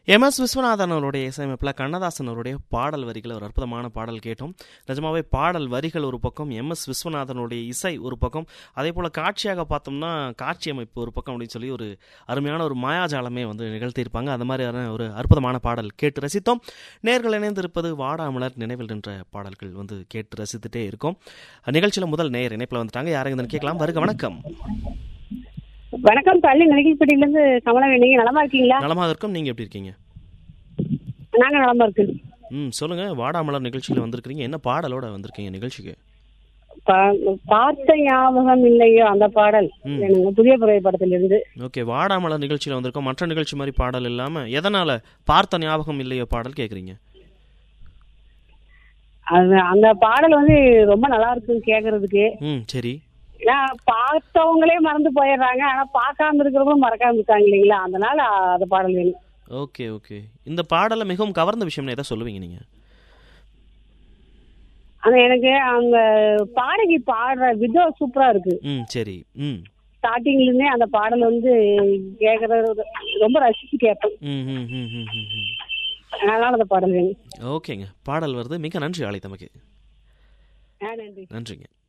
M S Viswanathan அவருடைய இசையமைப்பில் கண்ணதாசன் அவருடைய பாடல் வரிகள் ஒரு அற்புதமான பாடல் கேட்டோம் நிஜமாவே பாடல் வரிகள் ஒரு பக்கம் எம் எஸ் விஸ்வநாதனுடைய இசை ஒரு பக்கம் அதே போல் காட்சியாக பார்த்தோம்னா காட்சி அமைப்பு ஒரு பக்கம் அப்படின்னு சொல்லி ஒரு அருமையான ஒரு மாயாஜாலமே வந்து நிகழ்த்தியிருப்பாங்க அந்த மாதிரியான ஒரு அற்புதமான பாடல் கேட்டு ரசித்தோம் நேர்கள் இணைந்திருப்பது வாடாமலர் நினைவில் நின்ற பாடல்கள் வந்து கேட்டு ரசித்துட்டே இருக்கும் நிகழ்ச்சியில் முதல் நேர் இணைப்பில் வந்துட்டாங்க யாருங்க கேட்கலாம் வருக வணக்கம் வணக்கம் பள்ளி நெருங்கிப்பட்டியில இருந்து கமலவேணி நீங்க நலமா இருக்கீங்களா நலமாக இருக்கும் நீங்கள் எப்படி இருக்கீங்க நாங்க நலமா இருக்கு ம் சொல்லுங்க வாடாமலர் நிகழ்ச்சியில் வந்திருக்கிறீங்க என்ன பாடலோட வந்திருக்கீங்க நிகழ்ச்சிக்கு பா- பார்த்த ஞாபகம் இல்லையோ அந்த பாடல் ம். எனக்கு புதிய புறை படத்துல இருந்து ஓகே வாடாமலர் நிகழ்ச்சியில் வந்திருக்கோம் மற்ற நிகழ்ச்சி மாதிரி பாடல் இல்லாமல் எதனால் பார்த்த ஞாபகம் இல்லையோ பாடல் கேட்குறீங்க அது அந்த பாடல் வந்து ரொம்ப நல்லா இருக்கும் கேக்குறதுக்கு ம் சரி ஏன்னா பார்த்தவங்களே மறந்து போயிடுறாங்க ஆனா பார்க்காம இருக்கிறவங்களும் மறக்காம இருக்காங்க இல்லைங்களா அதனால அந்த பாடல் வேணும் ஓகே ஓகே இந்த பாடலை மிகவும் கவர்ந்த விஷயம்னு எதை சொல்லுவீங்க நீங்கள் ஆனா எனக்கு அந்த பாடகி பாடுற விதம் சூப்பரா இருக்கு ம் சரி ம் ஸ்டார்டிங்ல இருந்தே அந்த பாடல் வந்து கேக்குறது ரொம்ப ரசிச்சு கேட்பேன் ம் ம் ம் ம் ம் ம் அதனால அந்த பாடல் வேணும் ஓகேங்க பாடல் வருது மிக நன்றி அழைத்தமைக்கு ஆ, நன்றி நன்றிங்க